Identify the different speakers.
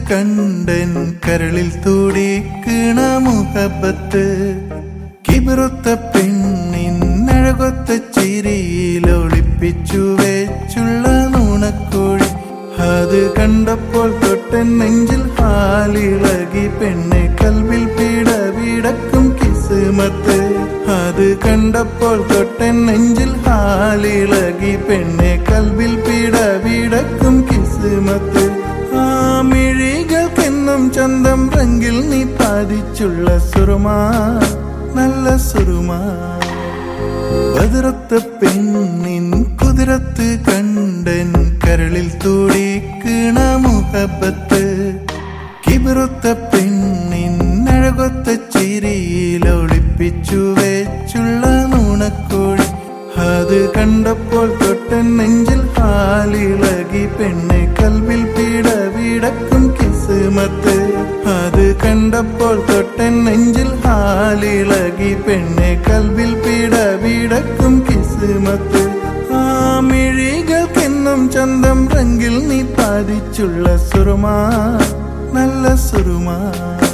Speaker 1: കണ്ടൻ കരളിൽ തൂടിക്കണ മുഹബത്ത് കിബിറുത്ത പെണ്ണിനഴകൊത്ത ചിരിയിൽ ഒളിപ്പിച്ചു വെച്ചുള്ള നുണക്കോഴി അത് കണ്ടപ്പോൾ തൊട്ടൻ നെഞ്ചിൽ ഹാലിളകി പെണ്ണെ കൽവിൽ പീഡ വിടക്കും കിസ്മത്ത് അത് കണ്ടപ്പോൾ തൊട്ടൻ നെഞ്ചിൽ ഹാലിളകി പെണ്ണെ കൽവിൽ പീഡ വിടക്കും കിസ്മത്ത് ആ മിഴികൾക്കെന്നും ചന്തം റെങ്കിൽ നീ പാതിച്ചുള്ള സുറുമാ നല്ല സുറുമാ ബതിറത്ത പെണ്ണിൻ കുതിരത്ത് കണ്ടൻ കരളിൽ തൂടിക്കണ മുഹബത്ത് കിബിറുത്ത പെണ്ണിൻ അഴകൊത്ത ചിരിയിൽ ഒളിപ്പിച്ചു വെച്ചുള്ള നുണക്കോഴി അത് കണ്ടപ്പോൾ തൊട്ടൻ നെഞ്ചിൽ ഹാലിളകി പെണ്ണെ കൽവിൽ പീഡ വിടക്കും കിസ്മത്ത് അത് കണ്ടപ്പോൾ തൊട്ടൻ നെഞ്ചിൽ ഹാലിളകി പെണ്ണെ കൽവിൽ പീഡ വിടക്കും കിസ്മത്ത് ആ മിഴികൾക്കെന്നും ചന്തം റെങ്കിൽ നീ പാതിച്ചുള്ള സുറുമാ നല്ല സുറുമാ